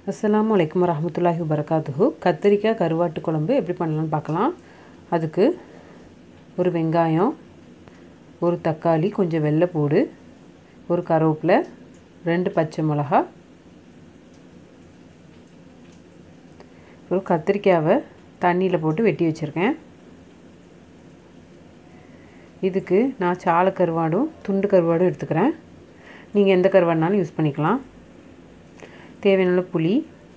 அஸ்ஸலாமு அலைக்கும் வரஹ்மத்துல்லாஹி வபரகாத்துஹு கத்திரிக்காய் கருவாட்டு குழம்பு எப்படி பண்ணலாம்னு பார்க்கலாம் அதுக்கு ஒரு வெங்காயம் ஒரு தக்காளி கொஞ்சம் வெள்ளைப்பூடு ஒரு கருவேப்பிலை ரெண்டு பச்சை மிளகா ஒரு கத்திரிக்காவை தண்ணியில் போட்டு வெட்டி வச்சுருக்கேன் இதுக்கு நான் சால கருவாடும் துண்டு கருவாடும் எடுத்துக்கிறேன் நீங்கள் எந்த கருவாடுனாலும் யூஸ் பண்ணிக்கலாம் தேவையான புளி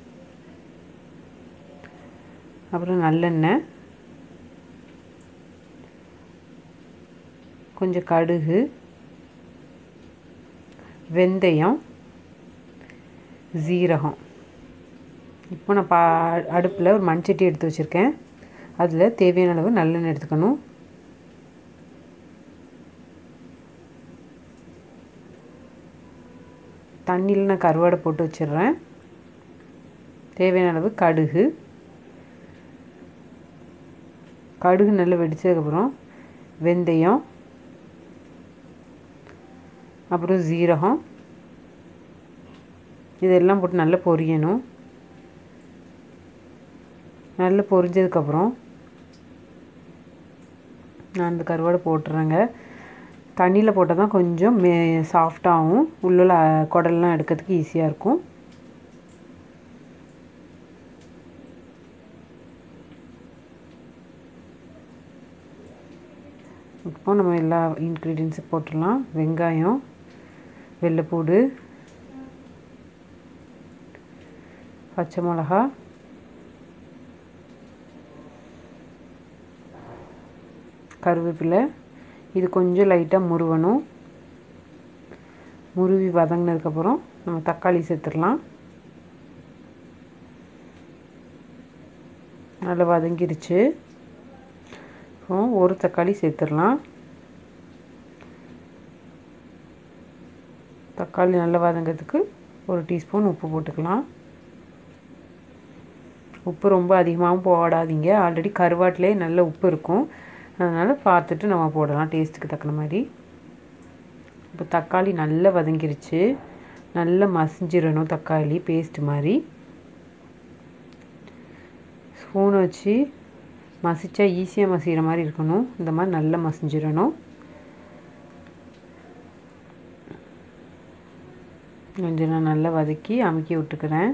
அப்புறம் நல்லெண்ணெய் கொஞ்சம் கடுகு வெந்தயம் ஜீரகம் இப்போ நான் பா அடுப்பில் ஒரு மண்சட்டி எடுத்து வச்சுருக்கேன் அதில் தேவையான அளவு நல்லெண்ணெய் எடுத்துக்கணும் தண்ணியில் நான் கருவாடை போட்டு வச்சிடுறேன் தேவையான அளவு கடுகு கடுகு நல்லா வெடித்ததுக்கப்புறம் வெந்தயம் அப்புறம் ஜீரகம் இதெல்லாம் போட்டு நல்லா பொரியணும் நல்லா பொரிஞ்சதுக்கப்புறம் நான் அந்த கருவாடை போட்டுறேங்க தண்ணியில் போட்டால் தான் கொஞ்சம் மே சாஃப்டாகவும் உள்ள குடல்லாம் எடுக்கிறதுக்கு ஈஸியாக இருக்கும் இப்போ நம்ம எல்லா இன்க்ரீடியன்ஸும் போட்டுடலாம் வெங்காயம் வெள்ளைப்பூடு பச்சை மிளகா கருவேப்பிலை இது கொஞ்சம் லைட்டாக முருவணும் முருவி வதங்கினதுக்கப்புறம் நம்ம தக்காளி சேர்த்துடலாம் நல்லா வதங்கிடுச்சு இப்போ ஒரு தக்காளி சேர்த்துடலாம் தக்காளி நல்லா வதங்கிறதுக்கு ஒரு டீஸ்பூன் உப்பு போட்டுக்கலாம் உப்பு ரொம்ப அதிகமாகவும் போடாதீங்க ஆல்ரெடி கருவாட்டிலே நல்ல உப்பு இருக்கும் அதனால் பார்த்துட்டு நம்ம போடலாம் டேஸ்ட்டுக்கு தக்கன மாதிரி இப்போ தக்காளி நல்லா வதங்கிருச்சு நல்லா மசிஞ்சிடணும் தக்காளி பேஸ்ட் மாதிரி ஸ்பூனை வச்சு மசிச்சா ஈஸியாக மசிகிற மாதிரி இருக்கணும் இந்த மாதிரி நல்லா மசிஞ்சிடணும் கொஞ்சம் நான் நல்லா வதக்கி அமுக்கி விட்டுக்கிறேன்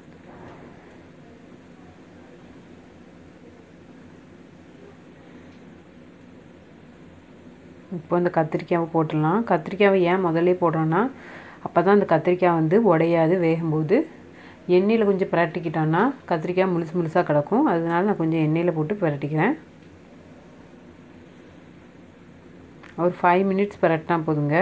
இப்போ இந்த கத்திரிக்காவை போட்டுடலாம் கத்திரிக்காவை ஏன் முதல்ல போடுறோன்னா அப்போ தான் அந்த கத்திரிக்காய் வந்து உடையாது வேகும்போது எண்ணெயில் கொஞ்சம் பிரட்டிக்கிட்டோன்னா கத்திரிக்காய் முழுசு முழுசாக கிடக்கும் அதனால நான் கொஞ்சம் எண்ணெயில் போட்டு பிரட்டிக்கிறேன் ஒரு ஃபைவ் மினிட்ஸ் பிரட்டினா போதுங்க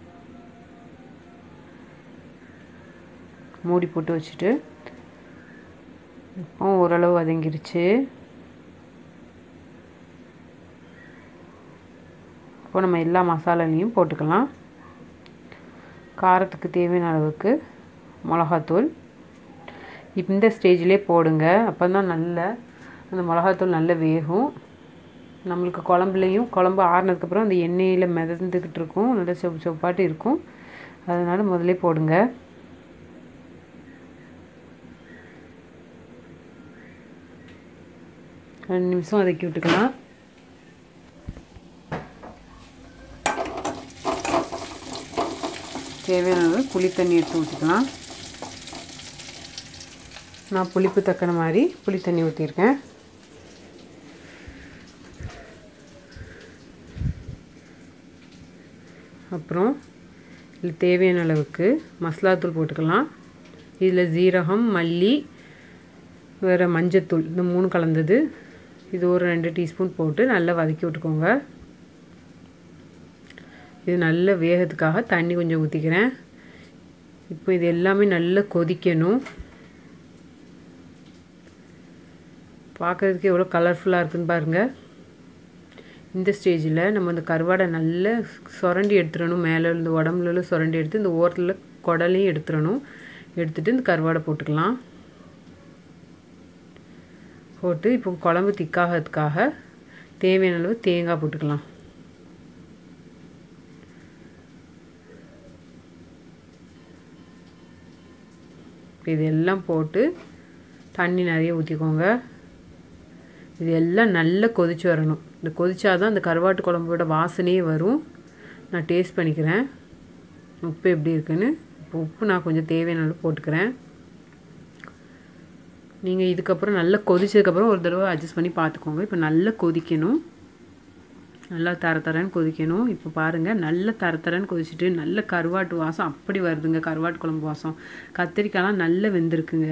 மூடி போட்டு வச்சுட்டு இப்போ ஓரளவு வதங்கிருச்சு இப்போ நம்ம எல்லா மசாலாலையும் போட்டுக்கலாம் காரத்துக்கு தேவையான அளவுக்கு மிளகாத்தூள் இந்த ஸ்டேஜ்லேயே போடுங்க அப்போ தான் நல்ல அந்த மிளகாத்தூள் நல்ல வேகும் நம்மளுக்கு குழம்புலையும் குழம்பு ஆறுனதுக்கப்புறம் அந்த எண்ணெயில் மிதந்துக்கிட்டு இருக்கும் நல்ல செவ் செவ்பாட்டு இருக்கும் அதனால் முதலே போடுங்க ரெண்டு நிமிஷம் வதக்கி விட்டுக்கலாம் தேவையான அளவு புளி தண்ணி எடுத்து ஊற்றிக்கலாம் நான் புளிப்பு தக்கன மாதிரி புளி தண்ணி ஊற்றிருக்கேன் அப்புறம் இதில் தேவையான அளவுக்கு மசாலாத்தூள் போட்டுக்கலாம் இதில் ஜீரகம் மல்லி வேறு மஞ்சத்தூள் இந்த மூணு கலந்தது இது ஒரு ரெண்டு டீஸ்பூன் போட்டு நல்லா வதக்கி விட்டுக்கோங்க இது நல்ல வேகத்துக்காக தண்ணி கொஞ்சம் ஊற்றிக்கிறேன் இப்போ இது எல்லாமே நல்லா கொதிக்கணும் பார்க்குறதுக்கு எவ்வளோ கலர்ஃபுல்லாக இருக்குன்னு பாருங்கள் இந்த ஸ்டேஜில் நம்ம அந்த கருவாடை நல்லா சுரண்டி எடுத்துடணும் மேலே இருந்து உடம்புல சுரண்டி எடுத்து இந்த ஓரத்தில் குடலையும் எடுத்துடணும் எடுத்துகிட்டு இந்த கருவாடை போட்டுக்கலாம் போட்டு இப்போ குழம்பு திக்காகிறதுக்காக தேவையான அளவு தேங்காய் போட்டுக்கலாம் இது எல்லாம் போட்டு தண்ணி நிறைய ஊற்றிக்கோங்க இது எல்லாம் நல்லா கொதிச்சு வரணும் இந்த கொதிச்சாதான் அந்த கருவாட்டு குழம்போட வாசனையே வரும் நான் டேஸ்ட் பண்ணிக்கிறேன் உப்பு எப்படி இருக்குன்னு இப்போ உப்பு நான் கொஞ்சம் தேவையான அளவு போட்டுக்கிறேன் நீங்கள் இதுக்கப்புறம் நல்லா கொதிச்சதுக்கப்புறம் ஒரு தடவை அட்ஜஸ்ட் பண்ணி பார்த்துக்கோங்க இப்போ நல்லா கொதிக்கணும் நல்லா தர தரன்னு கொதிக்கணும் இப்போ பாருங்கள் நல்ல தர தரன்னு கொதிச்சுட்டு நல்ல கருவாட்டு வாசம் அப்படி வருதுங்க கருவாட்டு குழம்பு வாசம் கத்திரிக்காய்லாம் நல்லா வெந்திருக்குங்க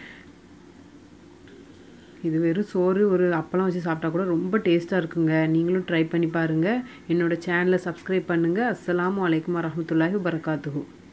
இது வெறும் சோறு ஒரு அப்பளம் வச்சு சாப்பிட்டா கூட ரொம்ப டேஸ்ட்டாக இருக்குங்க நீங்களும் ட்ரை பண்ணி பாருங்கள் என்னோடய சேனலை சப்ஸ்கிரைப் பண்ணுங்கள் அஸ்ஸலாமு அலைக்கும் வரமத்துல்லாஹி வரகாத்துஹூ